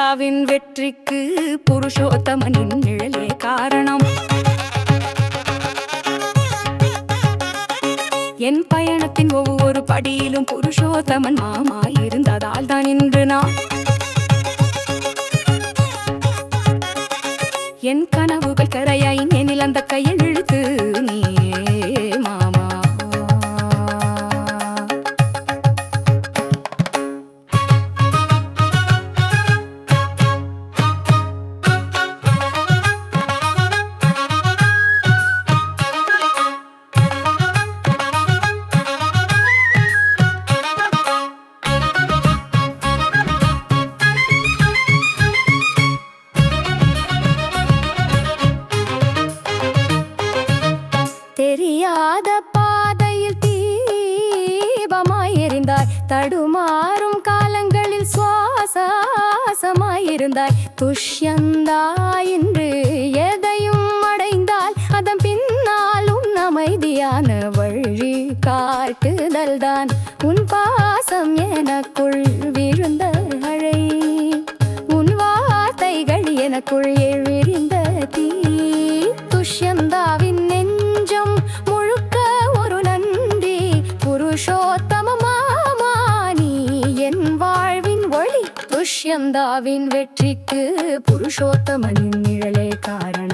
துஷ்யந்தாவின் வெற்றிக்கு புருஷோத்தமனின் நிழலே காரணம் என் பயணத்தின் ஒவ்வொரு படியிலும் புருஷோத்தமன் மாமா இருந்ததால் தான் இன்று நான் என் கனவுகள் கரையாய் எனில் அந்த கையில் இழுத்து நீ மாமா தெரியாத பாதையில் தீபமாய் எரிந்தாய் தடுமாறும் காலங்களில் சுவாசமாயிருந்தாய் துஷ்யந்தா என்று எதையும் அடைந்தால் அதன் பின்னால் உன் அமைதியான வழி காட்டுதல் தான் உன் பாசம் எனக்குள் விழுந்த அழை உன் வார்த்தைகள் எனக்குள் விரிந்த தீ துஷ்யந்தாவின் நெஞ்சம் முழுக்க ஒரு நன்றி புருஷோத்தம மாமா நீ என் வாழ்வின் ஒளி துஷ்யந்தாவின் வெற்றிக்கு புருஷோத்தமனின் நிழலே காரணம்